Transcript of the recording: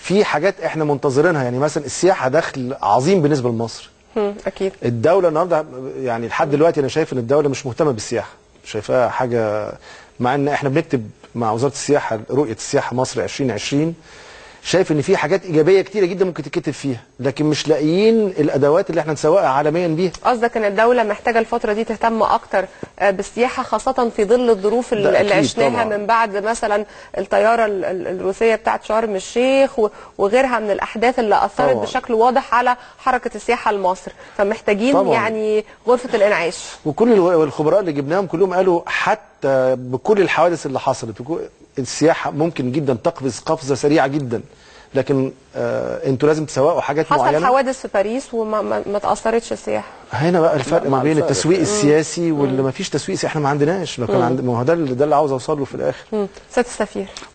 في حاجات احنا منتظرينها يعني مثلا السياحه دخل عظيم بالنسبه لمصر مم، اكيد الدوله النهارده يعني لحد دلوقتي انا شايف ان الدوله مش مهتمه بالسياحه شايفاها حاجه مع ان احنا بنكتب مع وزاره السياحه رؤيه السياحه مصر 2020 شايف ان في حاجات ايجابيه كتيره جدا ممكن تتكتب فيها لكن مش لاقيين الادوات اللي احنا نسوقها عالميا بيها قصدك ان الدوله محتاجه الفتره دي تهتم اكتر آه، بالسياحه خاصه في ظل الظروف ده اللي أكيد عشناها طبعاً. من بعد مثلا الطياره ال- ال- الروسيه بتاعت شرم الشيخ و- وغيرها من الاحداث اللي اثرت طبعاً. بشكل واضح على حركه السياحه لمصر فمحتاجين طبعاً. يعني غرفه الانعاش وكل الو- الخبراء اللي جبناهم كلهم قالوا حتى بكل الحوادث اللي حصلت بكو- السياحه ممكن جدا تقفز قفزه سريعه جدا لكن آه انتوا لازم تسوقوا حاجات حصل معينه حوادث في باريس وما ما, ما تاثرتش السياحه هنا بقى الفرق لا، ما مع بين الفرق. التسويق السياسي واللي ما فيش تسويق سياسي احنا ما عندناش لو كان عند ما هو ده اللي ده اللي عاوز اوصل له في الاخر مم. سياده السفير